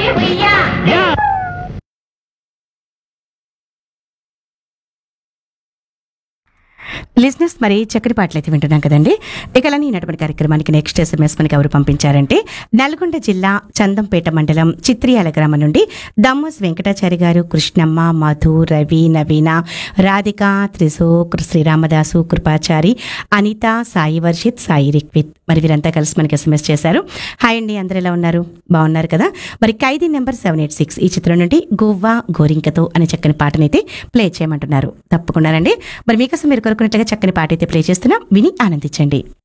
లిజినెస్ మరి చక్కటి పాటలు అయితే వింటున్నాం కదండి ఇక అలానే ఈనాటి కార్యక్రమానికి నెక్స్ట్ ఎస్ఎంఎస్ మనకి ఎవరు పంపించారంటే నల్గొండ జిల్లా చందంపేట మండలం చిత్రియాల గ్రామం నుండి దమ్మస్ వెంకటాచారి గారు కృష్ణమ్మ మధు రవి నవీన రాధిక త్రిశో శ్రీరామదాసు కృపాచారి అనిత సాయి వర్షిత్ సాయి రిక్విత్ మరి వీరంతా కలిసి మనకి ఎస్ఎంఎస్ చేశారు హాయ్ అండి అందరు ఎలా ఉన్నారు బాగున్నారు కదా మరి Khaidi number seven eight six ఈ చిత్రం నుండి గువ్వా గోరింకతో అనే చక్కని పాటనైతే ప్లే చేయమంటున్నారు తప్పకుండానండి మరి మీకోసం మీరు కోరుకున్నట్లుగా చక్కని పాట అయితే ప్లే చేస్తున్నాం విని ఆనందించండి